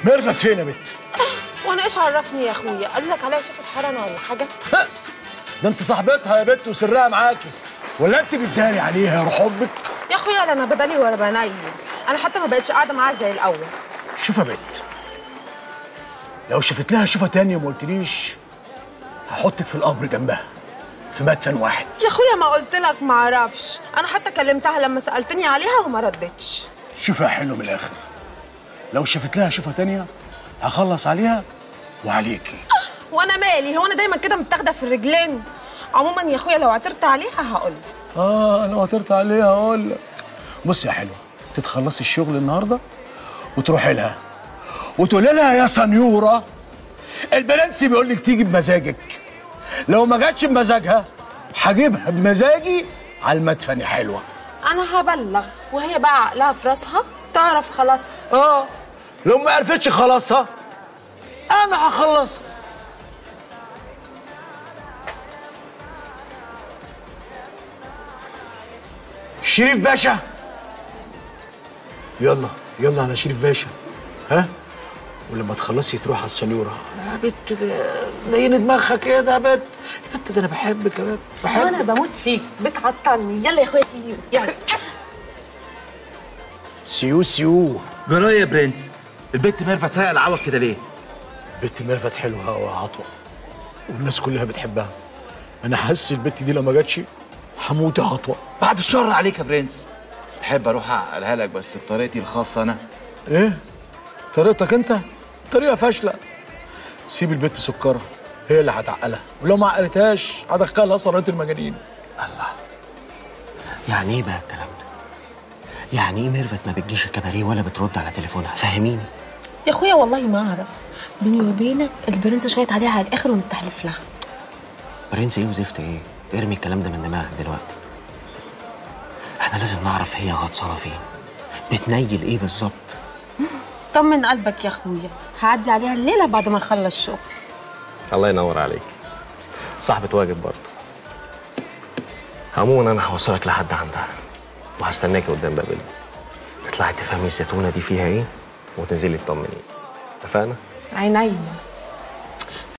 ميرفت فين يا بت وانا ايش عرفني يا اخويا قال لك عليها شافت حرنا ولا حاجه ده انت صاحبتها يا بت وسرها معاكي ولا انت بتداري عليها يا روح امك يا اخويا لا انا بدلي ولا بنيل انا حتى ما بقتش قاعده معاها زي الاول شوف يا بت لو شفت لها شوفه تانية وما قلتليش هحطك في القبر جنبها في مدفن واحد يا اخويا ما قلت لك ما اعرفش انا حتى كلمتها لما سالتني عليها وما ردتش شوفها حلو من الاخر لو شفت لها شوفه تانية هخلص عليها وعليكي وانا مالي هو انا دايما كده متاخده في الرجلين عموما يا اخويا لو عثرت عليها هقول اه انا وترت عليها اقول لك بص يا حلوه تتخلصي الشغل النهارده وتروحي لها وتقولي لها يا سنيوره البرنسي بيقول لك تيجي بمزاجك لو ما جاتش بمزاجها هجيبها بمزاجي على المدفن يا حلوه انا هبلغ وهي بقى عقلها في راسها تعرف خلاصها اه لو ما عرفتش خلاصها انا هخلصها شريف باشا يلا يلا على شريف باشا ها ولما تخلصي تروح على السنيوره يا بت ده- نين دماغها كده يا بت بت ده انا بحبك يا بت بحبك وانا بموت فيك بتعطلني يلا يا اخويا سيو يلا سيو سيو جرايه يا برنس البت ميرفت سايقه العوض كده ليه؟ بنت ميرفت حلوه وعطوه والناس كلها بتحبها انا حاسس البت دي لو ما جاتش هموت يا عطوه بعد الشر عليك يا برنس تحب اروح اعقلها لك بس بطريقتي الخاصه انا ايه طريقتك انت طريقه فاشله سيب البت سكره هي اللي هتعقلها ولو ما عقلتهاش هدخلها صناعه المجانين يعني ايه بقى الكلام ده؟ يعني ايه ميرفت ما بتجيش الكباريه ولا بترد على تليفونها؟ فهميني يا اخويا والله ما اعرف بيني وبينك البرنس شايط عليها على الاخر ومستحلف لها برنس ايه وزفت ايه؟ ارمي الكلام ده من دماغك دلوقتي احنا لازم نعرف هي غطسانه فين بتنيل ايه بالظبط طمن قلبك يا اخويا هعدي عليها الليله بعد ما اخلص شغل الله ينور عليك صاحبة واجب برضه عموما انا هوصلك لحد عندها وهستناكي قدام باب البيت تطلعي تفهمي الزيتونه دي فيها ايه وتنزلي تطمني اتفقنا؟ عينيا